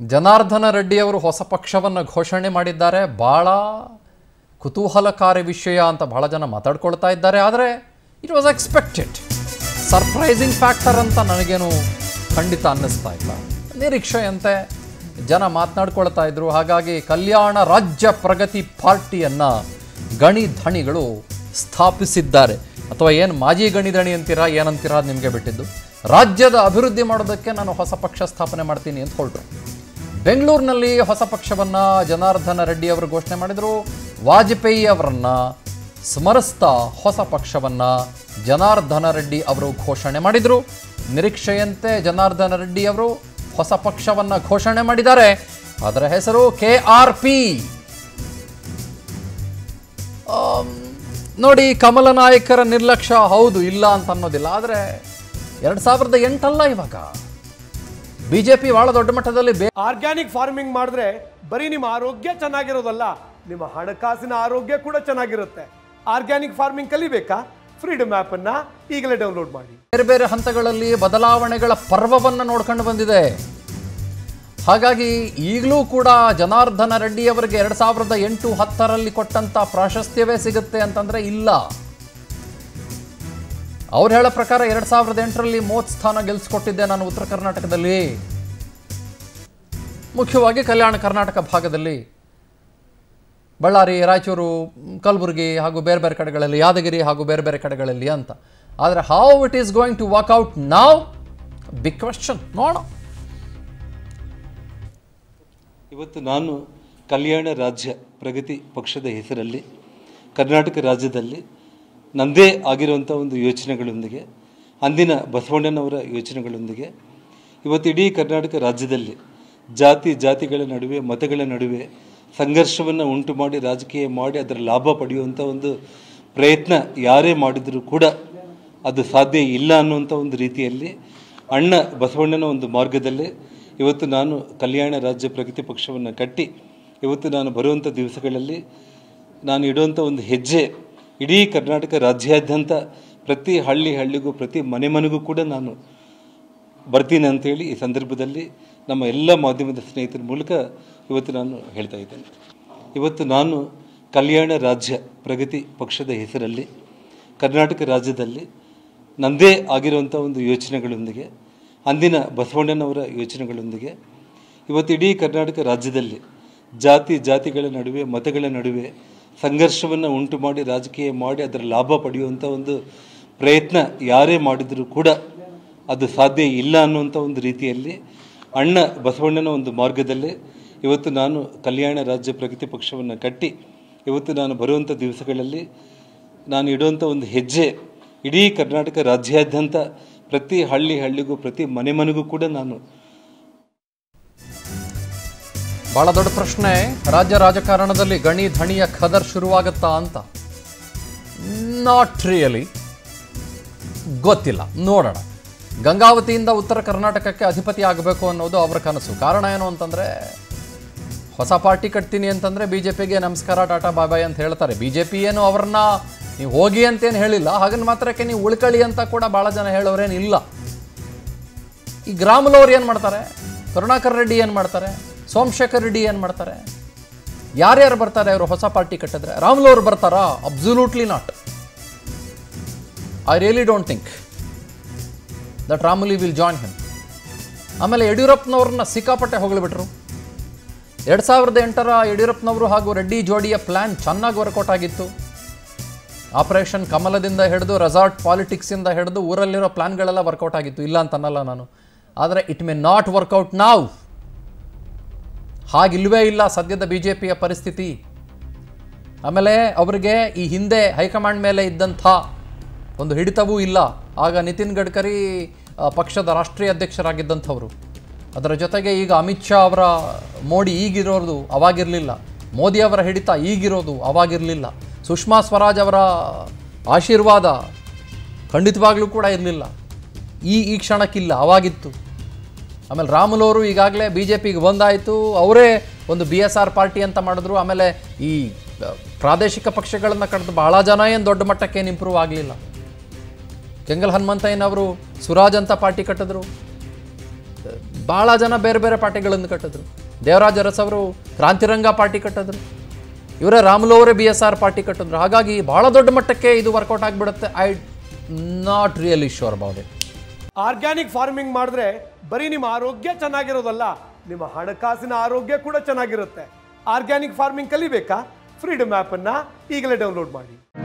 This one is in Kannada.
ಜನಾರ್ದನ ರೆಡ್ಡಿ ಅವರು ಹೊಸ ಪಕ್ಷವನ್ನು ಘೋಷಣೆ ಮಾಡಿದ್ದಾರೆ ಭಾಳ ಕುತೂಹಲಕಾರಿ ವಿಷಯ ಅಂತ ಬಹಳ ಜನ ಮಾತಾಡ್ಕೊಳ್ತಾ ಇದ್ದಾರೆ ಆದರೆ it was expected surprising factor ಅಂತ ನನಗೇನು ಖಂಡಿತ ಅನ್ನಿಸ್ತಾ ಇಲ್ಲ ನಿರೀಕ್ಷೆಯಂತೆ ಜನ ಮಾತನಾಡ್ಕೊಳ್ತಾ ಇದ್ರು ಹಾಗಾಗಿ ಕಲ್ಯಾಣ ರಾಜ್ಯ ಪ್ರಗತಿ ಪಾರ್ಟಿಯನ್ನು ಗಣಿ ಧಣಿಗಳು ಸ್ಥಾಪಿಸಿದ್ದಾರೆ ಅಥವಾ ಏನು ಮಾಜಿ ಗಣಿ ಧಣಿ ಅಂತೀರಾ ಏನಂತೀರಾ ಅದು ನಿಮಗೆ ಬಿಟ್ಟಿದ್ದು ರಾಜ್ಯದ ಅಭಿವೃದ್ಧಿ ಮಾಡೋದಕ್ಕೆ ನಾನು ಹೊಸ ಪಕ್ಷ ಸ್ಥಾಪನೆ ಮಾಡ್ತೀನಿ ಅಂತ ಹೊರಟರು ಬೆಂಗಳೂರಿನಲ್ಲಿ ಹೊಸ ಪಕ್ಷವನ್ನ ಜನಾರ್ದನ ರೆಡ್ಡಿ ಅವರು ಘೋಷಣೆ ಮಾಡಿದರು ವಾಜಪೇಯಿ ಅವರನ್ನ ಸ್ಮರಿಸ್ತಾ ಹೊಸ ಪಕ್ಷವನ್ನ ಜನಾರ್ದನ ರೆಡ್ಡಿ ಅವರು ಘೋಷಣೆ ಮಾಡಿದರು ನಿರೀಕ್ಷೆಯಂತೆ ಜನಾರ್ದನ ರೆಡ್ಡಿ ಅವರು ಹೊಸ ಪಕ್ಷವನ್ನ ಘೋಷಣೆ ಮಾಡಿದ್ದಾರೆ ಅದರ ಹೆಸರು ಕೆ ಆರ್ ಪಿ ನೋಡಿ ಕಮಲ ನಾಯಕರ ನಿರ್ಲಕ್ಷ್ಯ ಹೌದು ಇಲ್ಲ ಅಂತ ಅನ್ನೋದಿಲ್ಲ ಆದರೆ ಎರಡು ಸಾವಿರದ ಎಂಟಲ್ಲ ಇವಾಗ ಬಿ ಜೆ ಪಿ ಭಾಳ ದೊಡ್ಡ ಮಟ್ಟದಲ್ಲಿ ಬೇ ಆರ್ಗ್ಯಾನಿಕ್ ಫಾರ್ಮಿಂಗ್ ಮಾಡಿದ್ರೆ ಬರೀ ನಿಮ್ಮ ಆರೋಗ್ಯ ಚೆನ್ನಾಗಿರೋದಲ್ಲ ನಿಮ್ಮ ಹಣಕಾಸಿನ ಆರೋಗ್ಯ ಕೂಡ ಚೆನ್ನಾಗಿರುತ್ತೆ ಆರ್ಗ್ಯಾನಿಕ್ ಫಾರ್ಮಿಂಗ್ ಕಲಿಬೇಕಾ ಫ್ರೀಡಮ್ ಆ್ಯಪ್ ಅನ್ನ ಈಗಲೇ ಡೌನ್ಲೋಡ್ ಮಾಡಿ ಬೇರೆ ಬೇರೆ ಹಂತಗಳಲ್ಲಿ ಬದಲಾವಣೆಗಳ ಪರ್ವವನ್ನು ನೋಡ್ಕೊಂಡು ಬಂದಿದೆ ಹಾಗಾಗಿ ಈಗಲೂ ಕೂಡ ಜನಾರ್ದನ ರೆಡ್ಡಿ ಅವರಿಗೆ ಎರಡು ಸಾವಿರದ ಎಂಟು ಹತ್ತರಲ್ಲಿ ಕೊಟ್ಟಂತ ಪ್ರಾಶಸ್ತ್ಯವೇ ಸಿಗುತ್ತೆ ಅಂತಂದ್ರೆ ಇಲ್ಲ ಅವ್ರು ಹೇಳೋ ಪ್ರಕಾರ ಎರಡು ಸಾವಿರದ ಎಂಟರಲ್ಲಿ ಮೂವತ್ತು ಸ್ಥಾನ ಗೆಲ್ಸ್ಕೊಟ್ಟಿದ್ದೆ ನಾನು ಉತ್ತರ ಕರ್ನಾಟಕದಲ್ಲಿ ಮುಖ್ಯವಾಗಿ ಕಲ್ಯಾಣ ಕರ್ನಾಟಕ ಭಾಗದಲ್ಲಿ ಬಳ್ಳಾರಿ ರಾಯಚೂರು ಮ್, ಕಲಬುರಗಿ ಹಾಗೂ ಬೇರೆ ಬೇರೆ ಕಡೆಗಳಲ್ಲಿ ಯಾದಗಿರಿ ಹಾಗೂ ಬೇರೆ ಬೇರೆ ಕಡೆಗಳಲ್ಲಿ ಅಂತ ಆದರೆ how it is going to work out ನಾವ್ ಬಿಗ್ ಕ್ವೆಶನ್ ನೋಡೋಣ ಇವತ್ತು ನಾನು ಕಲ್ಯಾಣ ರಾಜ್ಯ ಪ್ರಗತಿ ಪಕ್ಷದ ಹೆಸರಲ್ಲಿ ಕರ್ನಾಟಕ ರಾಜ್ಯದಲ್ಲಿ ನನ್ನದೇ ಆಗಿರುವಂಥ ಒಂದು ಯೋಚನೆಗಳೊಂದಿಗೆ ಅಂದಿನ ಬಸವಣ್ಣನವರ ಯೋಚನೆಗಳೊಂದಿಗೆ ಇವತ್ತು ಇಡೀ ಕರ್ನಾಟಕ ರಾಜ್ಯದಲ್ಲಿ ಜಾತಿ ಜಾತಿಗಳ ನಡುವೆ ಮತಗಳ ನಡುವೆ ಸಂಘರ್ಷವನ್ನು ಉಂಟು ಮಾಡಿ ರಾಜಕೀಯ ಮಾಡಿ ಅದರ ಲಾಭ ಪಡೆಯುವಂಥ ಒಂದು ಪ್ರಯತ್ನ ಯಾರೇ ಮಾಡಿದರೂ ಕೂಡ ಅದು ಸಾಧ್ಯ ಇಲ್ಲ ಅನ್ನುವಂಥ ಒಂದು ರೀತಿಯಲ್ಲಿ ಅಣ್ಣ ಬಸವಣ್ಣನ ಒಂದು ಮಾರ್ಗದಲ್ಲೇ ಇವತ್ತು ನಾನು ಕಲ್ಯಾಣ ರಾಜ್ಯ ಪ್ರಗತಿ ಪಕ್ಷವನ್ನು ಕಟ್ಟಿ ಇವತ್ತು ನಾನು ಬರುವಂಥ ದಿವಸಗಳಲ್ಲಿ ನಾನು ಇಡುವಂಥ ಒಂದು ಹೆಜ್ಜೆ ಇಡೀ ಕರ್ನಾಟಕ ರಾಜ್ಯಾದ್ಯಂತ ಪ್ರತಿ ಹಳ್ಳಿ ಹಳ್ಳಿಗೂ ಪ್ರತಿ ಮನೆ ಮನೆಗೂ ಕೂಡ ನಾನು ಬರ್ತೀನಿ ಅಂತೇಳಿ ಈ ಸಂದರ್ಭದಲ್ಲಿ ನಮ್ಮ ಎಲ್ಲ ಮಾಧ್ಯಮದ ಸ್ನೇಹಿತರ ಮೂಲಕ ಇವತ್ತು ನಾನು ಹೇಳ್ತಾ ಇದ್ದೇನೆ ಇವತ್ತು ನಾನು ಕಲ್ಯಾಣ ರಾಜ್ಯ ಪ್ರಗತಿ ಪಕ್ಷದ ಹೆಸರಲ್ಲಿ ಕರ್ನಾಟಕ ರಾಜ್ಯದಲ್ಲಿ ನನ್ನದೇ ಆಗಿರುವಂಥ ಒಂದು ಯೋಚನೆಗಳೊಂದಿಗೆ ಅಂದಿನ ಬಸವಣ್ಣನವರ ಯೋಚನೆಗಳೊಂದಿಗೆ ಇವತ್ತು ಇಡೀ ಕರ್ನಾಟಕ ರಾಜ್ಯದಲ್ಲಿ ಜಾತಿ ಜಾತಿಗಳ ನಡುವೆ ಮತಗಳ ನಡುವೆ ಸಂಘರ್ಷವನ್ನು ಉಂಟು ಮಾಡಿ ರಾಜಕೀಯ ಮಾಡಿ ಅದರ ಲಾಭ ಪಡೆಯುವಂಥ ಒಂದು ಪ್ರಯತ್ನ ಯಾರೇ ಮಾಡಿದರೂ ಕೂಡ ಅದು ಸಾಧ್ಯ ಇಲ್ಲ ಅನ್ನುವಂಥ ಒಂದು ರೀತಿಯಲ್ಲಿ ಅಣ್ಣ ಬಸವಣ್ಣನ ಒಂದು ಮಾರ್ಗದಲ್ಲೇ ಇವತ್ತು ನಾನು ಕಲ್ಯಾಣ ರಾಜ್ಯ ಪ್ರಗತಿ ಪಕ್ಷವನ್ನು ಕಟ್ಟಿ ಇವತ್ತು ನಾನು ಬರುವಂಥ ದಿವಸಗಳಲ್ಲಿ ನಾನು ಇಡುವಂಥ ಒಂದು ಹೆಜ್ಜೆ ಇಡೀ ಕರ್ನಾಟಕ ರಾಜ್ಯಾದ್ಯಂತ ಪ್ರತಿ ಹಳ್ಳಿ ಹಳ್ಳಿಗೂ ಪ್ರತಿ ಮನೆ ಮನೆಗೂ ಕೂಡ ನಾನು ಬಹಳ ದೊಡ್ಡ ಪ್ರಶ್ನೆ ರಾಜ್ಯ ರಾಜಕಾರಣದಲ್ಲಿ ಗಣಿ ಧಣಿಯ ಖದರ್ ಶುರುವಾಗುತ್ತಾ ಅಂತ ನಾಟ್ ರಿಯಲಿ ಗೊತ್ತಿಲ್ಲ ನೋಡೋಣ ಗಂಗಾವತಿಯಿಂದ ಉತ್ತರ ಕರ್ನಾಟಕಕ್ಕೆ ಅಧಿಪತಿ ಆಗಬೇಕು ಅನ್ನೋದು ಅವರ ಕನಸು ಕಾರಣ ಏನು ಅಂತಂದರೆ ಹೊಸ ಪಾರ್ಟಿ ಕಟ್ತೀನಿ ಅಂತಂದರೆ ಬಿ ಜೆ ಪಿಗೆ ನಮಸ್ಕಾರ ಟಾಟಾ ಬಾಯ್ ಅಂತ ಹೇಳ್ತಾರೆ ಬಿ ಜೆ ಪಿ ಏನು ಅವ್ರನ್ನ ನೀವು ಹೋಗಿ ಅಂತೇನು ಹೇಳಿಲ್ಲ ಹಾಗನ್ನು ಮಾತ್ರಕ್ಕೆ ನೀವು ಉಳ್ಕೊಳ್ಳಿ ಅಂತ ಕೂಡ ಭಾಳ ಜನ ಹೇಳೋರೇನು ಇಲ್ಲ ಈ ಗ್ರಾಮಲವ್ರು ಏನು ಮಾಡ್ತಾರೆ ಕರುಣಾಕರ್ ರೆಡ್ಡಿ ಏನು ಮಾಡ್ತಾರೆ ಸೋಮಶೇಖರ್ ರೆಡ್ಡಿ ಏನು ಮಾಡ್ತಾರೆ ಯಾರ್ಯಾರು ಬರ್ತಾರೆ ಅವರು ಹೊಸ ಪಾರ್ಟಿ ಕಟ್ಟಿದ್ರೆ ರಾಮುಲು ಅವ್ರು ಬರ್ತಾರಾ absolutely not I really don't think that Ramulu will join him ಆಮೇಲೆ ಯಡಿಯೂರಪ್ಪನವ್ರನ್ನ ಸಿಕ್ಕಾಪಟ್ಟೆ ಹೊಗಳಿಬಿಟ್ರು ಎರಡು ಸಾವಿರದ ಎಂಟರ ಯಡಿಯೂರಪ್ಪನವರು ಹಾಗೂ ರೆಡ್ಡಿ ಜೋಡಿಯ ಪ್ಲ್ಯಾನ್ ಚೆನ್ನಾಗಿ ವರ್ಕೌಟ್ ಆಗಿತ್ತು ಆಪರೇಷನ್ ಕಮಲದಿಂದ ಹಿಡಿದು ರೆಸಾರ್ಟ್ ಪಾಲಿಟಿಕ್ಸಿಂದ ಹಿಡಿದು ಊರಲ್ಲಿರೋ ಪ್ಲ್ಯಾನ್ಗಳೆಲ್ಲ ವರ್ಕೌಟ್ ಆಗಿತ್ತು ಇಲ್ಲ ಅಂತ ಅನ್ನಲ್ಲ ನಾನು ಆದರೆ ಇಟ್ ಮೇ ನಾಟ್ ವರ್ಕೌಟ್ ನಾವ್ ಹಾಗಿಲ್ವೇ ಇಲ್ಲ ಸದ್ಯದ ಬಿ ಜೆ ಪಿಯ ಪರಿಸ್ಥಿತಿ ಆಮೇಲೆ ಅವರಿಗೆ ಈ ಹಿಂದೆ ಹೈಕಮಾಂಡ್ ಮೇಲೆ ಇದ್ದಂಥ ಒಂದು ಹಿಡಿತವೂ ಇಲ್ಲ ಆಗ ನಿತಿನ್ ಗಡ್ಕರಿ ಆ, ಪಕ್ಷದ ರಾಷ್ಟ್ರೀಯ ಅಧ್ಯಕ್ಷರಾಗಿದ್ದಂಥವರು ಅದರ ಜೊತೆಗೆ ಈಗ ಅಮಿತ್ ಶಾ ಅವರ ಮೋಡಿ ಈಗಿರೋದು ಅವಾಗಿರಲಿಲ್ಲ ಮೋದಿ ಅವರ ಹಿಡಿತ ಈಗಿರೋದು ಅವಾಗಿರಲಿಲ್ಲ ಸುಷ್ಮಾ ಸ್ವರಾಜ್ ಅವರ ಆಶೀರ್ವಾದ ಖಂಡಿತವಾಗ್ಲೂ ಕೂಡ ಇರಲಿಲ್ಲ ಈ ಈ ಕ್ಷಣಕ್ಕಿಲ್ಲ ಅವಾಗಿತ್ತು ಆಮೇಲೆ ರಾಮುಲು ಅವರು ಈಗಾಗಲೇ ಬಿ ಜೆ ಪಿಗೆ ಬಂದಾಯಿತು ಅವರೇ ಒಂದು ಬಿ ಎಸ್ ಆರ್ ಪಾರ್ಟಿ ಅಂತ ಮಾಡಿದ್ರು ಆಮೇಲೆ ಈ ಆ, ಪ್ರಾದೇಶಿಕ ಪಕ್ಷಗಳನ್ನು ಕಳೆದು ಭಾಳ ಜನ ಏನು ದೊಡ್ಡ ಮಟ್ಟಕ್ಕೇನು ಇಂಪ್ರೂವ್ ಆಗಲಿಲ್ಲ ಕೆಂಗಲ್ ಹನುಮಂತಯ್ಯನವರು ಸುರಾಜ್ ಅಂತ ಪಾರ್ಟಿ ಕಟ್ಟಿದ್ರು ಭಾಳ ಜನ ಬೇರೆ ಬೇರೆ ಪಾರ್ಟಿಗಳನ್ನು ಕಟ್ಟಿದ್ರು ದೇವರಾಜ ಅರಸ್ ಅವರು ಕ್ರಾಂತಿರಂಗ ಪಾರ್ಟಿ ಕಟ್ಟಿದ್ರು ಇವರೇ ರಾಮುಲು ಅವರೇ ಬಿ ಎಸ್ ಆರ್ ಪಾರ್ಟಿ ಕಟ್ಟಿದ್ರು ಹಾಗಾಗಿ ಭಾಳ ದೊಡ್ಡ ಮಟ್ಟಕ್ಕೆ ಇದು ವರ್ಕೌಟ್ ಆಗಿಬಿಡುತ್ತೆ I not really sure about it organic farming ಮಾಡಿದ್ರೆ ಬರೀ ನಿಮ್ಮ ಆರೋಗ್ಯ ಚೆನ್ನಾಗಿರೋದಲ್ಲ ನಿಮ್ಮ ಹಣಕಾಸಿನ ಆರೋಗ್ಯ ಕೂಡ ಚೆನ್ನಾಗಿರುತ್ತೆ ಆರ್ಗ್ಯಾನಿಕ್ ಫಾರ್ಮಿಂಗ್ ಕಲಿಬೇಕಾ ಫ್ರೀಡಮ್ ಆ್ಯಪನ್ನು ಈಗಲೇ ಡೌನ್ಲೋಡ್ ಮಾಡಿ